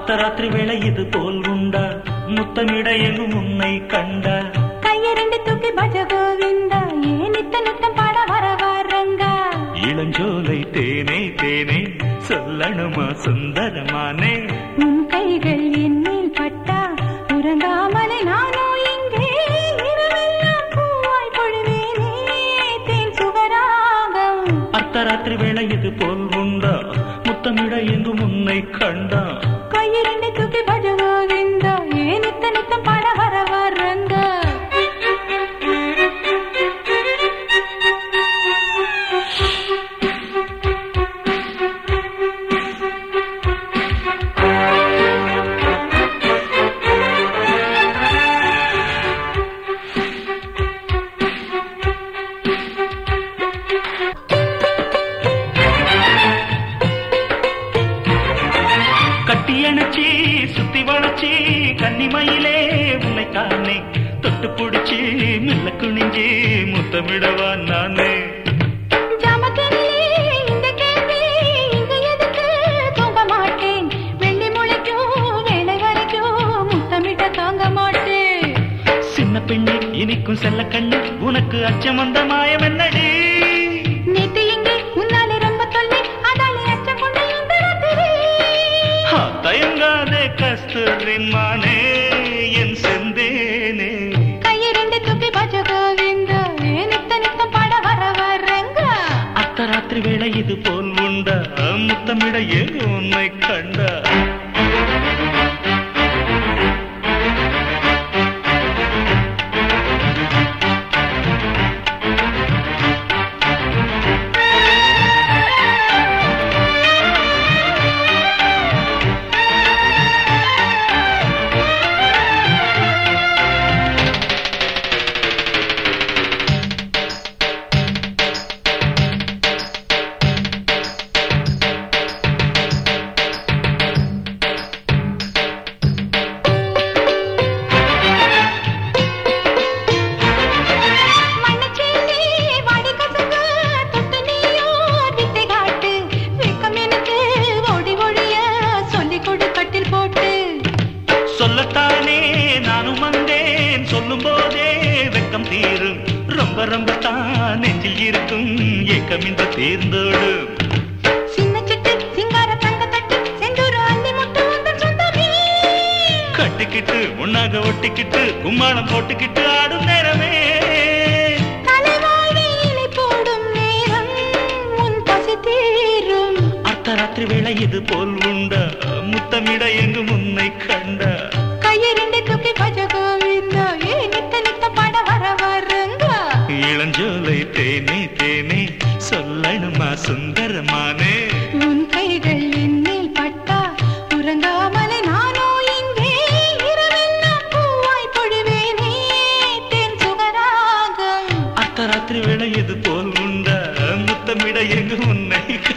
அர்த்தராத்திரி வேளை இது போல் உண்டா முத்தமிட எங்கும் உன்னை கண்டா கையரண்டு தூக்கி பஜ கோவிந்தா ஏன் நித்த நித்தம் பாட வர வரங்க இளஞ்சோலை தேனே தேனே சொல்லணுமா சுந்தரமானே உன் கைகள் என் மேல் பட்டா உறங்காமலே நானோ இங்கே இரவெல்லாம் பூவாய் பொழுவேனே தேன் சுவராகம் அர்த்தராத்திரி வேளை இது போல் உண்டா முத்தமிட எங்கும் உன்னை கண்டா கையிரண்டு தூக்கி பஜ கோவிந்தா ஏன் நித்த நித்தம் பாட வர வரங்க கட்டி அணைச்சி சுத்தி வளைச்சி கன்னிமயிலே உன்னை தானே தொட்டு பிடிச்சி மெல்ல குனிஞ்சி முத்தமிடவா நானே ஜாமக்கனிலே இந்த கேள்வி இங்கு எதுக்கு தூங்க மாட்டேன் வெள்ளி முளைக்கும் வேலை வரைக்கும் முத்தமிட்ட தாங்க மாட்டேன் சின்ன பெண்ணே இனிக்கும் செல்ல கண்ணு உனக்கு அச்சம் வந்த மாயம் என்னடி நேத்து இங்கே உன்னாலே ரொம்ப தொல்லை அதாலே அச்சம் கொண்ட இந்த ராத்திரி ஹா, தயங்காதே கஸ்தூரி மானே என் செந்தேனே கையிரண்டு தூக்கி பஜ கோவிந்தா ஏன் நித்த நித்தம் பாட வர வரங்க அர்த்தராத்திரி வேளை இது போல் உண்டா முத்தமிட ஏன் உன்னை கண்டா மண்ணச்சேரி வாடி கசங்க தொட்டு நீயோ வித்தை காட்டு வெக்கம் எனக்கு ஓடி ஒழிய சொல்லிக் கொடு கட்டில் போட்டு சொல்லத்தானே நானும் வந்தேன் சொல்லும் போதே வெக்கம் தீரும் ரொம்ப ரொம்ப தான் நெஞ்சில் இருக்கும் ஏக்கம் இந்த தேர்ந்தோடு சின்ன சிட்டு சிங்கார தங்க தட்டு செந்தூர அள்ளி முட்டு உந்தன் சொந்தமே கட்டிக்கிட்டு உன்னாக ஒட்டிக்கிட்டு கும்மாளம் போட்டுக்கிட்டு ஆடும் நேரமே தலைவாழை இலை போடும் நேரம் உன் பசி தீரும் அர்த்தராத்திரி வேளை இது போல் உண்டா முத்தமிட எங்கு முன்னை கண்டா கையெறிந்து தூக்கி பஜ கோவிந்தா ஏ நித்த நித்த பாட வர வரங்க இளஞ்சோலை தேனே தேனே சொல்லணுமா சுந்தரமானே உன் கைகள் என்னில் பட்டா உறங்காமலே நானோ இங்கே இரவெல்லாம் பூவாய் பொழிவேனே தேன் சுகராகம் அர்த்தராத்திரி வேளை இது போல் உண்டா முத்தமிட எங்கு முன்னை